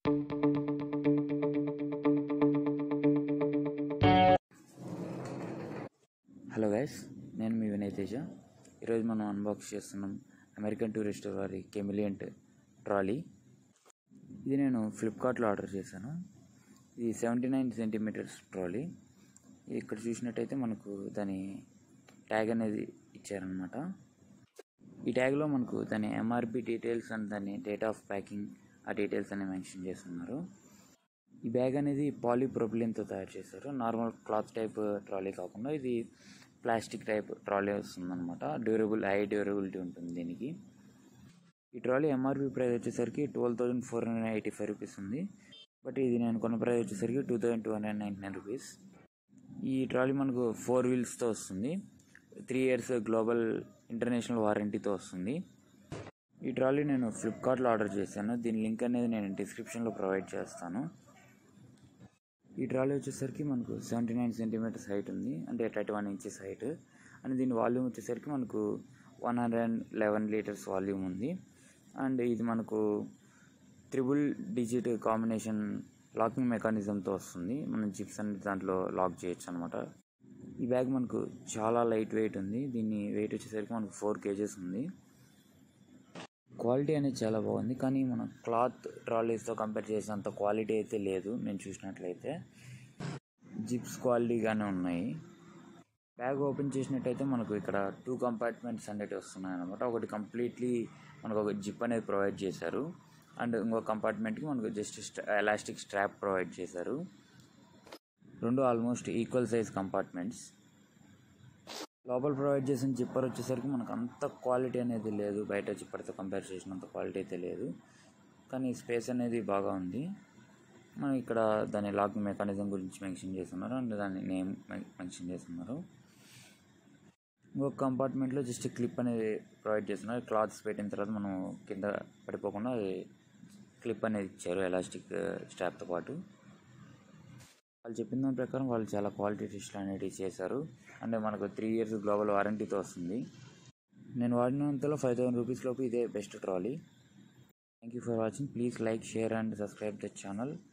hello guys నేను మీ వినయ్ తేజ ఈరోజు మనం అన్బాక్స్ చేస్తున్నాం అమెరికన్ టూరిస్ట్ వారి కెమిలియంట్ ట్రాలీ ఇది నేను ఫ్లిప్కార్ట్లో ఆర్డర్ చేశాను ఇది సెవెంటీ నైన్ సెంటీమీటర్స్ ట్రాలీ ఇక్కడ చూసినట్టయితే మనకు దాని ట్యాగ్ అనేది ఇచ్చారనమాట ఈ ట్యాగ్లో మనకు దాని ఎంఆర్పి డీటెయిల్స్ అండ్ దాని డేట్ ఆఫ్ ప్యాకింగ్ ఆ డీటెయిల్స్ అనేవి మెన్షన్ చేస్తున్నారు ఈ బ్యాగ్ అనేది పాలీప్రొపిలిన్తో తయారు చేశారు నార్మల్ క్లాత్ టైప్ ట్రాలీ కాకుండా ఇది ప్లాస్టిక్ టైప్ ట్రాలీ వస్తుందన్నమాట డ్యూరబుల్ హై డ్యూరబిలిటీ ఉంటుంది దీనికి ఈ ట్రాలీ ఎంఆర్పి ప్రైస్ వచ్చేసరికి twelve thousand four hundred eighty five rupees ఉంది బట్ ఇది నేను కొన్న ప్రైస్ వచ్చేసరికి two thousand two hundred ninety nine rupees ఈ ట్రాలీ మనకు ఫోర్ వీల్స్తో వస్తుంది త్రీ ఇయర్స్ గ్లోబల్ ఇంటర్నేషనల్ వారంటీతో వస్తుంది ఈ ట్రాలీ నేను ఫ్లిప్కార్ట్లో ఆర్డర్ చేశాను దీని లింక్ అనేది నేను డిస్క్రిప్షన్లో ప్రొవైడ్ చేస్తాను ఈ ట్రాలీ వచ్చేసరికి మనకు సెవెంటీ నైన్ సెంటీమీటర్స్ హైట్ ఉంది అంటే thirty one inches height and దీని వాల్యూమ్ వచ్చేసరికి మనకు one hundred and eleven litres volume ఉంది అండ్ ఇది మనకు త్రిబుల్ డిజిట్ కాంబినేషన్ లాకింగ్ మెకానిజంతో వస్తుంది మనం చిప్స్ అన్ని దాంట్లో లాక్ చేయొచ్చు అనమాట ఈ బ్యాగ్ మనకు చాలా లైట్ వెయిట్ ఉంది దీన్ని వెయిట్ వచ్చేసరికి మనకు ఫోర్ కేజెస్ ఉంది క్వాలిటీ అనేది చాలా బాగుంది కానీ మన క్లాత్ ట్రాలీస్తో కంపేర్ చేసినంత క్వాలిటీ అయితే లేదు నేను చూసినట్లయితే జిప్స్ క్వాలిటీగానే ఉన్నాయి బ్యాగ్ ఓపెన్ చేసినట్టయితే మనకు ఇక్కడ టూ కంపార్ట్మెంట్స్ అనేవి వస్తున్నాయి అనమాట ఒకటి కంప్లీట్లీ మనకు ఒక జిప్ అనేది ప్రొవైడ్ చేశారు అండ్ ఇంకో కంపార్ట్మెంట్కి మనకు జస్ట్ ఎలాస్టిక్ స్ట్రాప్ ప్రొవైడ్ చేశారు రెండు ఆల్మోస్ట్ ఈక్వల్ సైజ్ కంపార్ట్మెంట్స్ లోపల ప్రొవైడ్ చేసిన జిప్పర్ వచ్చేసరికి మనకు అంత క్వాలిటీ అనేది లేదు బయట జిప్పర్తో కంపేర్ చేసినంత క్వాలిటీ అయితే లేదు కానీ స్పేస్ అనేది బాగా ఉంది మనం ఇక్కడ దాని లాక్ మెకానిజం గురించి మెన్షన్ చేస్తున్నారు అండ్ దాని నేమ్ మెన్షన్ చేస్తున్నారు ఇంకొక కంపార్ట్మెంట్లో జస్ట్ క్లిప్ అనేది ప్రొవైడ్ చేస్తున్నారు క్లాత్స్ పెట్టిన తర్వాత మనం కింద పడిపోకుండా క్లిప్ అనేది ఇచ్చారు ఎలాస్టిక్ స్ట్రాప్తో పాటు వాళ్ళు చెప్పిన దాని ప్రకారం వాళ్ళు చాలా క్వాలిటీ టెస్ట్లు అనేవి చేశారు అంటే మనకు త్రీ ఇయర్స్ గ్లోబల్ వారంటీతో వస్తుంది నేను వాడినంతలో ఫైవ్ థౌసండ్ రూపీస్ లోపు ఇదే best trolley thank you for watching please like share and subscribe the channel